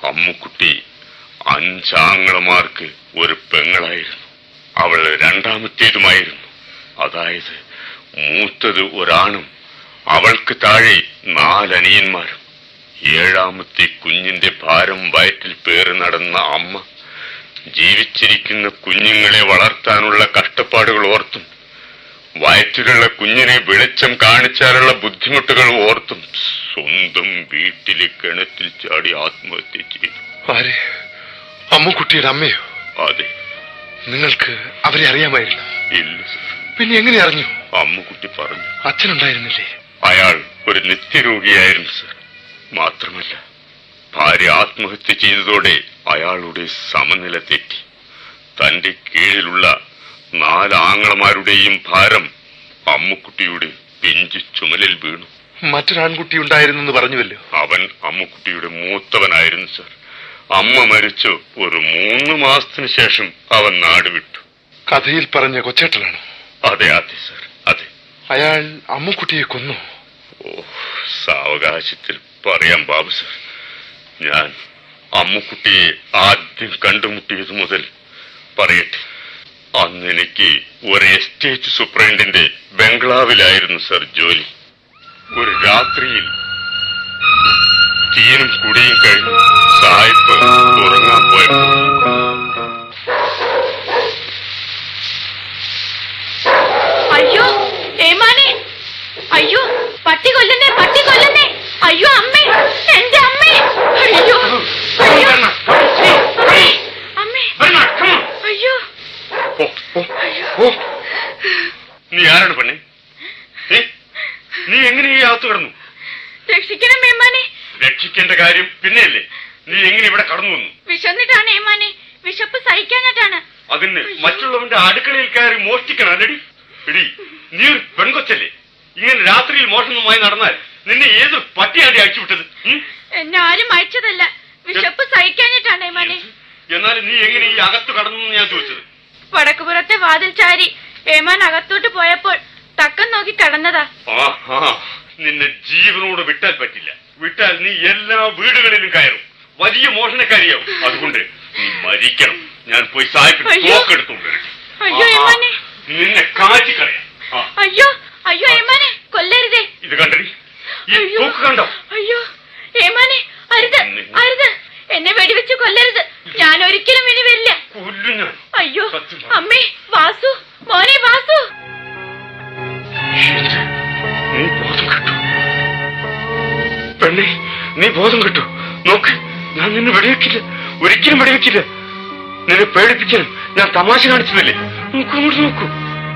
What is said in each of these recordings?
അമ്മുക്കുട്ടി അഞ്ചാങ്ങളമാർക്ക് ഒരു പെങ്ങളായിരുന്നു അവൾ രണ്ടാമത്തേതുമായിരുന്നു അതായത് മൂത്തത് ഒരാണും അവൾക്ക് താഴെ നാലനിയന്മാരും ഏഴാമത്തെ കുഞ്ഞിന്റെ ഭാരം വയറ്റിൽ പേറി നടന്ന അമ്മ ജീവിച്ചിരിക്കുന്ന കുഞ്ഞുങ്ങളെ വളർത്താനുള്ള കഷ്ടപ്പാടുകൾ ഓർത്തും വയറ്റിലുള്ള കുഞ്ഞിനെ വെളിച്ചം കാണിച്ചാലുള്ള ബുദ്ധിമുട്ടുകൾ ഓർത്തും സ്വന്തം വീട്ടിലെ കിണറ്റിൽ ചാടി ആത്മഹത്യ ചെയ്തു ആരെ അമ്മുക്കുട്ടിയുടെ അമ്മയോ അതെ നിങ്ങൾക്ക് അവരെ അറിയാമായിരുന്നു ഇല്ല സർ പിന്നെ എങ്ങനെ അറിഞ്ഞു അമ്മുക്കുട്ടി പറഞ്ഞു അച്ഛനുണ്ടായിരുന്നില്ലേ അയാൾ ഒരു നിത്യരോഗിയായിരുന്നു സർ മാത്രമല്ല ഭാര്യ ആത്മഹത്യ ചെയ്തതോടെ അയാളുടെ സമനില തെറ്റി തന്റെ കീഴിലുള്ള നാല് ആങ്ങളമാരുടെയും ഭാരം അമ്മുക്കുട്ടിയുടെ പിഞ്ചു ചുമലിൽ വീണു മറ്റൊരാൺകുട്ടി ഉണ്ടായിരുന്നെന്ന് പറഞ്ഞുവല്ലോ അവൻ അമ്മുക്കുട്ടിയുടെ മൂത്തവനായിരുന്നു സർ അമ്മ മരിച്ചു ഒരു മൂന്ന് മാസത്തിനു ശേഷം അവൻ നാട് വിട്ടു കഥയിൽ പറഞ്ഞ കൊച്ചേട്ടനാണ് അതെ അതെ സർ അതെ അയാൾ അമ്മുക്കുട്ടിയെ കൊന്നു ഓ സാവകാശത്തിൽ പറയാം ബാബു സർ ഞാൻ അമ്മുക്കുട്ടിയെ ആദ്യം കണ്ടുമുട്ടിയത് മുതൽ പറയട്ടെ അന്ന് എനിക്ക് ഒരു എസ്റ്റേറ്റ് സൂപ്രണ്ടിന്റെ ബംഗ്ലാവിലായിരുന്നു സർ ജോലി ഒരു രാത്രിയിൽ തീനും കുടിയും കഴിഞ്ഞ് സായിപ്പ് ഉറങ്ങാൻ പോയപ്പോൾ അയ്യോ ഏമാനെ അയ്യോ പട്ടി കൊല്ലുന്നേ പട്ടി കൊല്ലുന്നേ അയ്യോ അമ്മേ എന്റെ അമ്മേ അയ്യോ അയ്യോ അമ്മേ അമ്മേ അയ്യോ ഓ, ഓ, ഓ. നീ ആരാണ് പെണ്ണെ ഏ? നീ എങ്ങനെ ഈ അകത്ത് കിടന്നു രക്ഷിക്കണം ഏമാനെ രക്ഷിക്കേണ്ട കാര്യം പിന്നെയല്ലേ നീ എങ്ങനെ ഇവിടെ കടന്നു വന്നു വിശന്നിട്ടാണ് ഏമാനെ വിശപ്പ് സഹിക്കാഞ്ഞിട്ടാണ് അതിന് മറ്റുള്ളവന്റെ അടുക്കളയിൽ കയറി മോഷ്ടിക്കണം അല്ലടി എടി നീ ഒരു പെൺകൊച്ചല്ലേ ഇങ്ങനെ രാത്രിയിൽ മോഷണമായി നടന്നാൽ നിന്നെ ഏത് പട്ടിയാണ്ടി അയച്ചുവിട്ടത് ഉം? എന്നെ ആരും അയച്ചതല്ല വിശപ്പ് സഹിക്കാഞ്ഞിട്ടാണ് ഏമാനെ എന്നാൽ നീ എങ്ങനെ ഈ അകത്ത് കടന്നു എന്ന് ഞാൻ ചോദിച്ചത് വടക്കുപുറത്തെ വാതിൽ ചാരി ഏമാൻ അകത്തോട്ട് പോയപ്പോൾ തക്കം നോക്കി കടന്നതാ ആഹാ നിന്നെ ജീവനോട് വിട്ടാൽ പറ്റില്ല വിട്ടാൽ നീ എല്ലാ വീടുകളിലും കയറും വലിയ മോഷണക്കാരിയാവും അതുകൊണ്ട് നീ മരിക്കണം ഞാൻ പോയി സാഹിബ് അയ്യോ. തോക്കെടുത്തുകൊണ്ട് വരട്ടെ. അയ്യോ, ആഹാ. ഏമാനെ. നിന്നെ കാച്ചിക്കളയാം ആ, അയ്യോ അയ്യോ ഏമാനെ കൊല്ലരുതേ ഇത് കണ്ടടി ഈ അയ്യോ. തോക്ക് കണ്ടോ അയ്യോ ഏമാനെ അരുത് അരുത് എന്നെ വെടിവെച്ച് കൊല്ലരുത് ഞാൻ ഒരിക്കലും ഇനി വരില്ല കൊല്ലും ഞാൻ അയ്യോ സത്യം പറ. അമ്മേ വാസു മോനെ വാസു നീ ബോധം കിട്ടു പെണ്ണെ നീ ബോധം കിട്ടു നോക്ക് ഞാൻ നിന്നെ വെടിവെക്കില്ല ഒരിക്കലും വെടിവെക്കില്ല നിന്നെ പേടിപ്പിക്കാനും ഞാൻ തമാശ കാണിച്ചതല്ലേ നോക്കൂ ഇങ്ങോട്ട് നോക്കൂ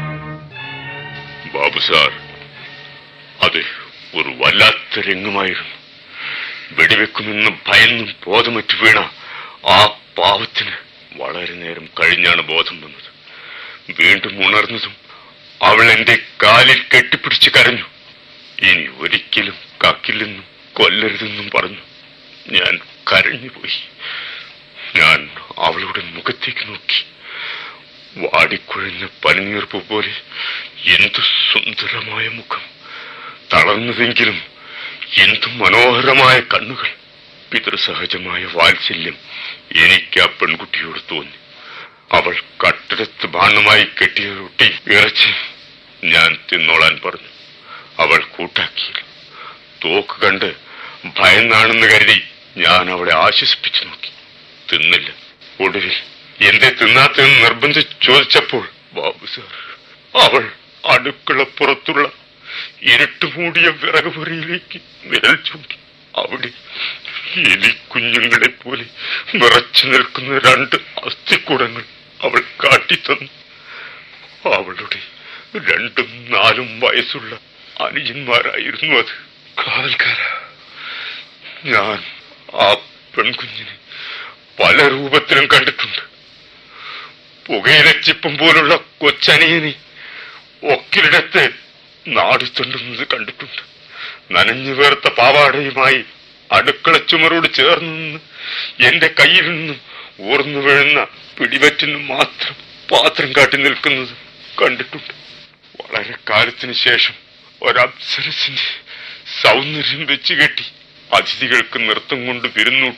ബാബു സാർ അതെ ഒരു വല്ലാത്ത രംഗമായിരുന്നു വെടിവെക്കുമെന്ന് ഭയന്നും ബോധമറ്റു വീണ ആ പാവത്തിന് വളരെ നേരം കഴിഞ്ഞാണ് ബോധം വന്നത് വീണ്ടും ഉണർന്നതും അവൾ എന്റെ കാലിൽ കെട്ടിപ്പിടിച്ച് കരഞ്ഞു ഇനി ഒരിക്കലും കക്കില്ലെന്നും കൊല്ലരുതെന്നും പറഞ്ഞു ഞാൻ കരഞ്ഞുപോയി ഞാൻ അവളുടെ മുഖത്തേക്ക് നോക്കി വാടിക്കുഴഞ്ഞ പനിനീർപ്പ് പോലെ എന്തു സുന്ദരമായ മുഖം തളർന്നതെങ്കിലും എന്തു മനോഹരമായ കണ്ണുകൾ പിതൃസഹജമായ വാത്സല്യം എനിക്ക് ആ പെൺകുട്ടിയോട് തോന്നി അവൾ കട്ടിടത്ത് ഭാണ്ഡമായി കെട്ടിയ റൊട്ടി ഇറച്ചി ഞാൻ തിന്നോളാൻ പറഞ്ഞു അവൾ കൂട്ടാക്കിയില്ല തോക്ക് കണ്ട് ഭയന്നാണെന്ന് കരുതി ഞാൻ അവളെ ആശ്വസിപ്പിച്ചു നോക്കി തിന്നില്ല ഒടുവിൽ എന്തേ തിന്നാത്തെന്ന് നിർബന്ധിച്ച് ചോദിച്ചപ്പോൾ ബാബു സാർ അവൾ അടുക്കളപ്പുറത്തുള്ള ഇരുട്ടുമൂടിയ വിറകുപുരയിലേക്ക് വിരൽ ചൂണ്ടി അവിടെ എലിക്കുഞ്ഞുങ്ങളെ പോലെ വിറച്ചു നിൽക്കുന്ന രണ്ട് അസ്ഥിക്കൂടങ്ങൾ അവൾ കാട്ടിത്തന്നു അവളുടെ രണ്ടും നാലും വയസ്സുള്ള അനുജന്മാരായിരുന്നു അത് കാവൽക്കാര ഞാൻ ആ പെൺകുഞ്ഞിനെ പല രൂപത്തിലും കണ്ടിട്ടുണ്ട് പുകയിലച്ചിപ്പം പോലുള്ള കൊച്ചനിയനെ ഒക്കിലിടത്ത് നാടുത്തുണ്ടുന്നത് കണ്ടിട്ടുണ്ട് നനഞ്ഞു വേർത്ത പാവാടയുമായി അടുക്കള ചുമരോട് ചേർന്ന് നിന്ന് എന്റെ കയ്യിൽ നിന്നും ഊർന്നു വീഴുന്ന പിടിവറ്റിന് മാത്രം പാത്രം കാട്ടി നിൽക്കുന്നത് കണ്ടിട്ടുണ്ട് വളരെ കാലത്തിന് ശേഷം ഒരപ്സരസിന്റെ സൗന്ദര്യം വെച്ച് കെട്ടി അതിഥികൾക്ക് നൃത്തം കൊണ്ട് വിരുന്നു